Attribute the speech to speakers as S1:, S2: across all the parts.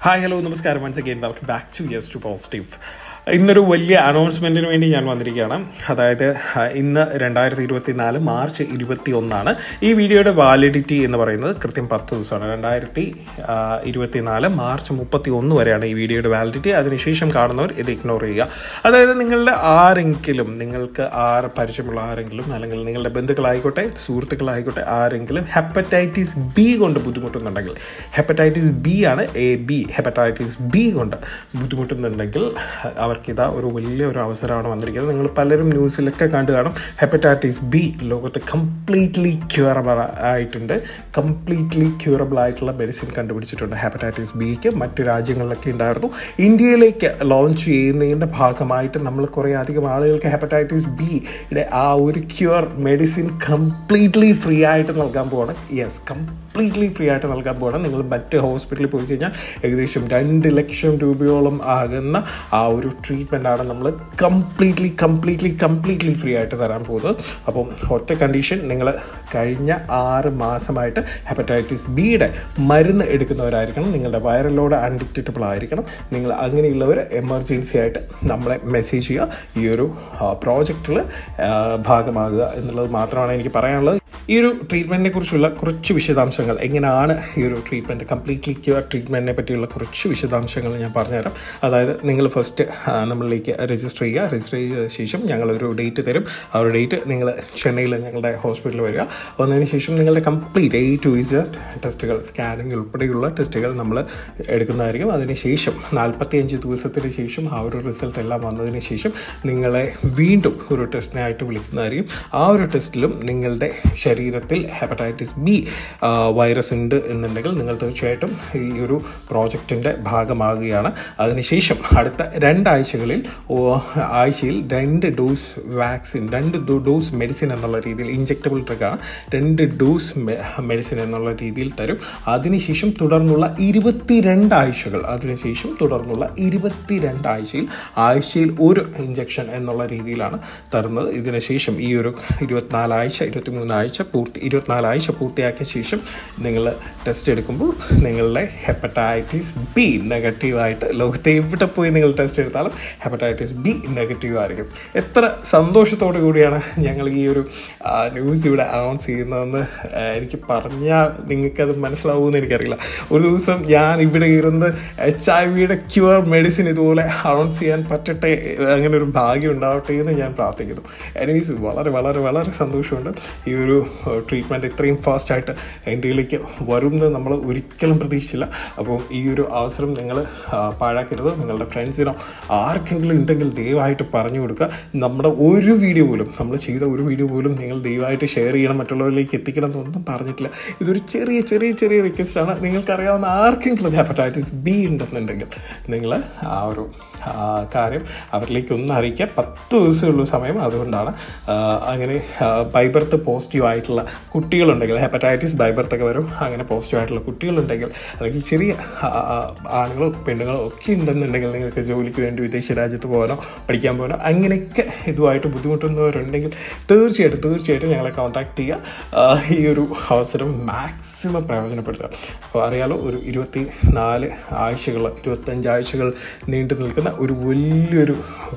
S1: hi hello നമസ്കാരം once again welcome back to yes to positive ഇന്നൊരു വലിയ അനൗൺസ്മെൻറ്റിന് വേണ്ടി ഞാൻ വന്നിരിക്കുകയാണ് അതായത് ആ, ഇന്ന് രണ്ടായിരത്തി ഇരുപത്തി നാല് മാർച്ച് ഇരുപത്തി ഒന്നാണ് ഈ വീഡിയോയുടെ വാലിഡിറ്റി എന്ന് പറയുന്നത് കൃത്യം പത്ത് ദിവസമാണ് രണ്ടായിരത്തി ഇരുപത്തി നാല് മാർച്ച് മുപ്പത്തി ഒന്ന് വരെയാണ് ഈ വീഡിയോയുടെ വാലിഡിറ്റി അതിനുശേഷം കാണുന്നവർ ഇത് ഇഗ്നോർ ചെയ്യുക അതായത് നിങ്ങളുടെ ആരെങ്കിലും നിങ്ങൾക്ക് ആറ് പരിചയമുള്ള ആരെങ്കിലും അല്ലെങ്കിൽ നിങ്ങളുടെ ബന്ധുക്കളായിക്കോട്ടെ സുഹൃത്തുക്കളായിക്കോട്ടെ ആരെങ്കിലും ഹെപ്പറ്റൈറ്റിസ് ബി കൊണ്ട് ബുദ്ധിമുട്ടുന്നുണ്ടെങ്കിൽ ഹെപ്പറ്റൈറ്റിസ് ബി ആണ് എ ബി ഹെപ്പറ്റൈറ്റിസ് ബി കൊണ്ട് ബുദ്ധിമുട്ടുന്നുണ്ടെങ്കിൽ അവർക്കിതാ ഒരു വലിയ ഒരു അവസരമാണ് വന്നിരിക്കുന്നത് നിങ്ങൾ പലരും ന്യൂസിലൊക്കെ കണ്ടു കാണും ഹെപ്പറ്റൈറ്റിസ് ബി ലോകത്ത് കംപ്ലീറ്റ്ലി ക്യൂറബിൾ ആയിട്ടുണ്ട് കംപ്ലീറ്റ്ലി ക്യൂറബിൾ ആയിട്ടുള്ള മെഡിസിൻ കണ്ടുപിടിച്ചിട്ടുണ്ട് ഹെപ്പറ്റൈറ്റിസ് ബിക്ക് മറ്റു രാജ്യങ്ങളിലൊക്കെ ഉണ്ടായിരുന്നു ഇന്ത്യയിലേക്ക് ലോഞ്ച് ചെയ്യുന്നതിൻ്റെ ഭാഗമായിട്ട് നമ്മൾ കുറേ അധികം ആളുകൾക്ക് ഹെപ്പറ്റൈറ്റിസ് ബിയുടെ ആ ഒരു ക്യൂർ മെഡിസിൻ കംപ്ലീറ്റ്ലി ഫ്രീ ആയിട്ട് നൽകാൻ പോവാണ് യെസ് കംപ്ലീറ്റ്ലി ഫ്രീ ആയിട്ട് നൽകാൻ പോവാണ് നിങ്ങൾ മറ്റ് ഹോസ്പിറ്റലിൽ പോയി കഴിഞ്ഞാൽ ഏകദേശം രണ്ട് ലക്ഷം രൂപയോളം ആകുന്ന ആ ഒരു ട്രീറ്റ്മെൻറ്റാണ് നമ്മൾ കംപ്ലീറ്റ്ലി കംപ്ലീറ്റ്ലി കംപ്ലീറ്റ്ലി ഫ്രീ ആയിട്ട് തരാൻ പോകുന്നത് അപ്പം ഒറ്റ കണ്ടീഷൻ നിങ്ങൾ കഴിഞ്ഞ ആറ് മാസമായിട്ട് ഹെപ്പറ്റൈറ്റിസ് ബിയുടെ മരുന്ന് എടുക്കുന്നവരായിരിക്കണം നിങ്ങളുടെ വൈറലോട് അൺഡിറ്റക്റ്റബിൾ ആയിരിക്കണം നിങ്ങൾ അങ്ങനെയുള്ളവർ എമർജൻസി ആയിട്ട് നമ്മളെ മെസ്സേജ് ചെയ്യുക ഈ ഒരു പ്രോജക്റ്റിൽ ഭാഗമാകുക എന്നുള്ളത് മാത്രമാണ് എനിക്ക് പറയാനുള്ളത് ഈ ഒരു ട്രീറ്റ്മെൻറ്റിനെ കുറിച്ചുള്ള കുറച്ച് വിശദാംശങ്ങൾ എങ്ങനെയാണ് ഈ ഒരു ട്രീറ്റ്മെൻറ്റ് കംപ്ലീറ്റ്ലി ക്യൂർ ട്രീറ്റ്മെൻറ്റിനെ പറ്റിയുള്ള കുറച്ച് വിശദാംശങ്ങൾ ഞാൻ പറഞ്ഞുതരാം അതായത് നിങ്ങൾ ഫസ്റ്റ് നമ്മളിലേക്ക് രജിസ്റ്റർ ചെയ്യുക രജിസ്റ്റർ ചെയ്ത ശേഷം ഞങ്ങളൊരു ഡേറ്റ് തരും ആ ഒരു ഡേറ്റ് നിങ്ങൾ ചെന്നൈയിൽ ഞങ്ങളുടെ ഹോസ്പിറ്റലിൽ വരിക വന്നതിന് ശേഷം നിങ്ങളുടെ കംപ്ലീറ്റ് എ ടു ഇസ് ടെസ്റ്റുകൾ സ്കാനിങ് ഉൾപ്പെടെയുള്ള ടെസ്റ്റുകൾ നമ്മൾ എടുക്കുന്നതായിരിക്കും അതിനുശേഷം നാൽപ്പത്തിയഞ്ച് ദിവസത്തിന് ശേഷം ആ ഒരു റിസൾട്ട് എല്ലാം വന്നതിന് ശേഷം നിങ്ങളെ വീണ്ടും ഒരു ടെസ്റ്റിനായിട്ട് വിളിക്കുന്നതായിരിക്കും ആ ഒരു ടെസ്റ്റിലും നിങ്ങളുടെ ശരീരത്തിൽ ഹെപ്പറ്റൈറ്റിസ് ബി വൈറസ് ഉണ്ട് എന്നുണ്ടെങ്കിൽ നിങ്ങൾ തീർച്ചയായിട്ടും ഈ ഒരു പ്രോജക്റ്റിൻ്റെ ഭാഗമാകുകയാണ് അതിനുശേഷം അടുത്ത രണ്ടാഴ്ചകളിൽ ഓ, ആഴ്ചയിൽ രണ്ട് ഡോസ് വാക്സിൻ രണ്ട് ഡോ- ഡോസ് മെഡിസിൻ എന്നുള്ള രീതിയിൽ ഇഞ്ചെക്റ്റബിൾ ഡ്രഗാണ് രണ്ട് ഡോസ് മെഡിസിൻ എന്നുള്ള രീതിയിൽ തരും അതിനുശേഷം തുടർന്നുള്ള ഇരുപത്തിരണ്ട് ആഴ്ചകൾ അതിനുശേഷം തുടർന്നുള്ള ഇരുപത്തിരണ്ട് ആഴ്ചയിൽ ആഴ്ചയിൽ ഒരു ഇഞ്ചക്ഷൻ എന്നുള്ള രീതിയിലാണ് തരുന്നത് ഇതിനുശേഷം ഈ ഒരു ഇരുപത്തിനാലാഴ്ച ഇരുപത്തിമൂന്നാഴ്ച പൂർത്തി ഇരുപത്തിനാലാഴ്ച പൂർത്തിയാക്കിയ ശേഷം നിങ്ങൾ ടെസ്റ്റ് എടുക്കുമ്പോൾ നിങ്ങളുടെ ഹെപ്പറ്റൈറ്റിസ് ബി നെഗറ്റീവായിട്ട് ലോകത്തെ എവിടെ പോയി നിങ്ങൾ ടെസ്റ്റ് എടുത്താലും ഹെപ്പറ്റൈറ്റിസ് ബി നെഗറ്റീവ് ആയിരിക്കും എത്ര സന്തോഷത്തോടു കൂടിയാണ് ഞങ്ങൾ ഈ ഒരു ന്യൂസ് ഇവിടെ അനൗൺസ് ചെയ്യുന്നതെന്ന് ആ, എനിക്ക് പറഞ്ഞാൽ നിങ്ങൾക്കത് മനസ്സിലാവുമെന്ന് എനിക്കറിയില്ല ഒരു ദിവസം ഞാൻ ഇവിടെ ഇരുന്ന് എച്ച് ഐ വിയുടെ ക്യൂർ മെഡിസിൻ ഇതുപോലെ അനൗൺസ് ചെയ്യാൻ പറ്റട്ടെ അങ്ങനെ ഒരു ഭാഗ്യം ഉണ്ടാവട്ടെ എന്ന് ഞാൻ പ്രാർത്ഥിക്കുന്നു എനിവീസ് വളരെ വളരെ വളരെ സന്തോഷമുണ്ട് ഈ ഒരു ട്രീറ്റ്മെൻറ്റ് ഇത്രയും ഫാസ്റ്റായിട്ട് ഇന്ത്യയിലേക്ക് വരുമെന്ന് നമ്മൾ ഒരിക്കലും പ്രതീക്ഷിച്ചില്ല അപ്പോൾ ഈ ഒരു അവസരം നിങ്ങൾ പാഴാക്കരുത് നിങ്ങളുടെ ഫ്രണ്ട്സിനോ ആർക്കെങ്കിലും ഉണ്ടെങ്കിൽ ദയവായിട്ട് പറഞ്ഞു കൊടുക്കുക നമ്മുടെ ഒരു വീഡിയോ പോലും നമ്മൾ ചെയ്ത ഒരു വീഡിയോ പോലും നിങ്ങൾ ദയവായിട്ട് ഷെയർ ചെയ്യണം മറ്റുള്ളവരിലേക്ക് എത്തിക്കണം എന്നൊന്നും പറഞ്ഞിട്ടില്ല ഇതൊരു ചെറിയ ചെറിയ ചെറിയ റിക്വസ്റ്റാണ് നിങ്ങൾക്കറിയാവുന്ന ആർക്കെങ്കിലും ഹെപ്പറ്റൈറ്റിസ് ബി ഉണ്ടെന്നുണ്ടെങ്കിൽ നിങ്ങൾ ആ ഒരു ആ, കാര്യം അവരിലേക്ക് ഒന്ന് അറിയിക്കുക പത്ത് ദിവസമുള്ള സമയം അതുകൊണ്ടാണ് ആ, അങ്ങനെ ബൈബർത്ത് പോസിറ്റീവ് ആയിട്ടുള്ള കുട്ടികളുണ്ടെങ്കിൽ ഹെപ്പറ്റൈറ്റിസ് ബൈബർത്ത് ഒക്കെ വരും അങ്ങനെ പോസിറ്റീവ് ആയിട്ടുള്ള കുട്ടികളുണ്ടെങ്കിൽ അല്ലെങ്കിൽ ചെറിയ ആ, ആ, ആണുങ്ങളോ പെണ്ണുങ്ങളോ ഒക്കെ ഉണ്ടെന്നുണ്ടെങ്കിൽ നിങ്ങൾക്ക് ജോലിക്ക് വേണ്ടി വിദേശ രാജ്യത്ത് പോകാനോ പഠിക്കാൻ പോകാനോ അങ്ങനെയൊക്കെ ഇതുമായിട്ട് ബുദ്ധിമുട്ടുന്നവരുണ്ടെങ്കിൽ തീർച്ചയായിട്ടും തീർച്ചയായിട്ടും ഞങ്ങളെ കോൺടാക്ട് ചെയ്യുക ആ, ഈ ഒരു അവസരം മാക്സിമം പ്രയോജനപ്പെടുത്തുക അപ്പോൾ അറിയാലോ ഒരു ഇരുപത്തി നാല് ആഴ്ചകൾ ഇരുപത്തഞ്ച് ആഴ്ചകൾ നീണ്ടു നിൽക്കുന്ന ഒരു വലിയൊരു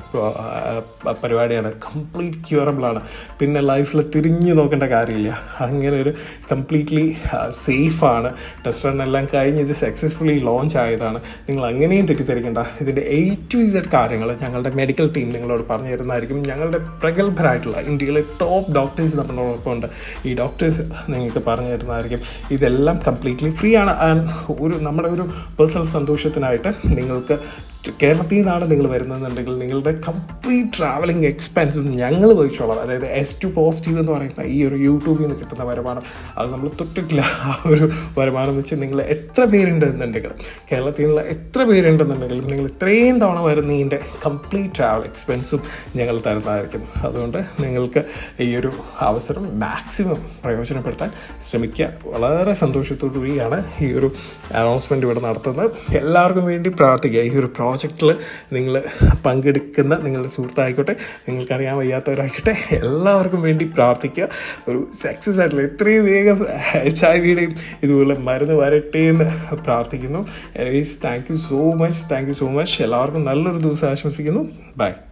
S1: ആ, പരിപാടിയാണ് കംപ്ലീറ്റ് ക്യൂറബിളാണ് പിന്നെ ലൈഫിൽ തിരിഞ്ഞു നോക്കേണ്ട കാര്യമില്ല അങ്ങനെ ഒരു കംപ്ലീറ്റ്ലി സേഫാണ് ടെസ്റ്റ് റൺ എല്ലാം കഴിഞ്ഞ് ഇത് സക്സസ്ഫുള്ളി ലോഞ്ച് ആയതാണ് നിങ്ങൾ അങ്ങനെയും തെറ്റിദ്ധരിക്കേണ്ട ഇതിൻ്റെ എ ടു ഇസഡ് കാര്യങ്ങൾ ഞങ്ങളുടെ മെഡിക്കൽ ടീം നിങ്ങളോട് പറഞ്ഞു തരുന്നതായിരിക്കും ഞങ്ങളുടെ പ്രഗത്ഭരായിട്ടുള്ള ഇന്ത്യയിലെ ടോപ്പ് ഡോക്ടേഴ്സ് നമ്മളോടൊപ്പം ഉണ്ട് ഈ ഡോക്ടേഴ്സ് നിങ്ങൾക്ക് പറഞ്ഞു തരുന്നതായിരിക്കും ഇതെല്ലാം കംപ്ലീറ്റ്ലി ഫ്രീ ആണ് ആൻഡ് ഒരു നമ്മുടെ ഒരു പേഴ്സണൽ സന്തോഷത്തിനായിട്ട് നിങ്ങൾക്ക് കേരളത്തിൽ നിന്നാണ് നിങ്ങൾ വരുന്നതെന്നുണ്ടെങ്കിൽ നിങ്ങളുടെ കംപ്ലീറ്റ് ട്രാവലിംഗ് എക്സ്പെൻസ് ഞങ്ങൾ വഹിച്ചോളാം അതായത് എസ് ടു പോസിറ്റീവ് എന്ന് പറയുന്ന ഈ ഒരു യൂട്യൂബിൽ നിന്ന് കിട്ടുന്ന വരുമാനം അത് നമ്മൾ തൊട്ടിട്ടില്ല ആ ഒരു വരുമാനം വെച്ച് നിങ്ങൾ എത്ര പേരുണ്ടെന്നുണ്ടെങ്കിൽ കേരളത്തിൽ നിന്നുള്ള എത്ര പേരുണ്ടെന്നുണ്ടെങ്കിലും നിങ്ങൾ ഇത്രയും തവണ വരുന്നതിൻ്റെ കംപ്ലീറ്റ് ട്രാവൽ എക്സ്പെൻസും ഞങ്ങൾ തരുന്നതായിരിക്കും അതുകൊണ്ട് നിങ്ങൾക്ക് ഈ ഒരു അവസരം മാക്സിമം പ്രയോജനപ്പെടുത്താൻ ശ്രമിക്കുക വളരെ സന്തോഷത്തോടു കൂടിയാണ് ഈ ഒരു അനൗൺസ്മെൻറ്റ് ഇവിടെ നടത്തുന്നത് എല്ലാവർക്കും വേണ്ടി പ്രാർത്ഥിക്കുക ഈ ഒരു പ്രോജക്റ്റിൽ നിങ്ങൾ പങ്കെടുക്കുന്ന നിങ്ങളുടെ സുഹൃത്തായിക്കോട്ടെ നിങ്ങൾക്കറിയാൻ വയ്യാത്തവരായിക്കോട്ടെ എല്ലാവർക്കും വേണ്ടി പ്രാർത്ഥിക്കുക ഒരു സക്സസ് ആയിട്ടുള്ള എത്രയും വേഗം എച്ച് ഐ വിയുടെയും ഇതുപോലെ മരുന്ന് വരട്ടെ എന്ന് പ്രാർത്ഥിക്കുന്നു anyways thank you so much thank you so much എല്ലാവർക്കും നല്ലൊരു ദിവസം ആശംസിക്കുന്നു ബൈ